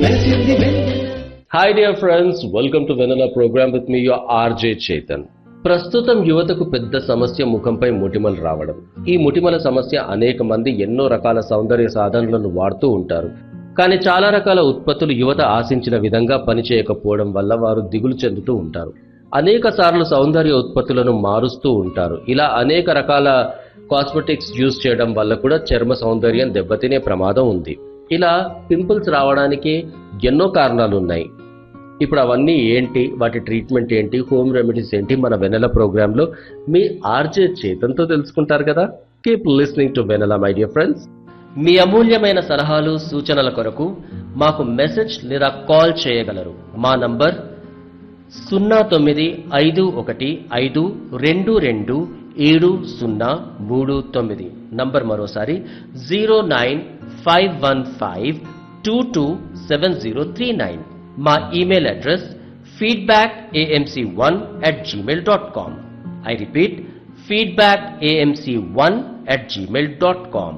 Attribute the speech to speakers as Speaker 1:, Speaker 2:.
Speaker 1: మెరిసింది వెన్నెల
Speaker 2: hi dear friends welcome to Vennela program with me your RJ Chetan ప్రస్తుతం యువతకు పెద్ద సమస్య ముఖంపై మొటిమలు రావడం ఈ మొటిమల సమస్య అనేక మంది ఎన్నో రకాల సౌందర్య సాధనలను వాడుతూ ఉంటారు కానీ చాలా రకాల ఉత్పత్తులు యువత ఆశించిన విధంగా పనిచేయకపోవడం వల్ల వారు దిగులు చెందుతూ ఉంటారు అనేక సార్లు సౌందర్య ఉత్పత్తులను మారుస్తూ ఉంటారు ఇలా అనేక రకాల కాస్మెటిక్స్ యూజ్ చేయడం వల్ల కూడా చర్మ సౌందర్యం దెబ్బతినే ప్రమాదం ఉంది ఇలా పింపుల్స్ రావడానికి ఎన్నో కారణాలు ఉన్నాయి ఇప్పుడు అవన్నీ ఏంటి వాటి ట్రీట్మెంట్ ఏంటి హోమ్ రెమెడీస్ ఏంటి మన వెనెల ప్రోగ్రాంలో మీ ఆర్జే చేతంతో తెలుసుకుంటారు కదా keep listening to Vennela my dear friends మీ అమూల్యమైన సలహాలు సూచనల కొరకు మాకు మెసేజ్ లేదా కాల్ చేయగలరు మా నంబర్ సున్నా తొమ్మిది ఐదు ఒకటి ఐదు రెండు రెండు ఏడు సున్నా మూడు తొమ్మిది నంబర్ మరోసారి zero nine five one five two two seven zero three nine మా email address feedback AMC one at Gmail dot com I repeat feedback AMC one at Gmail dot com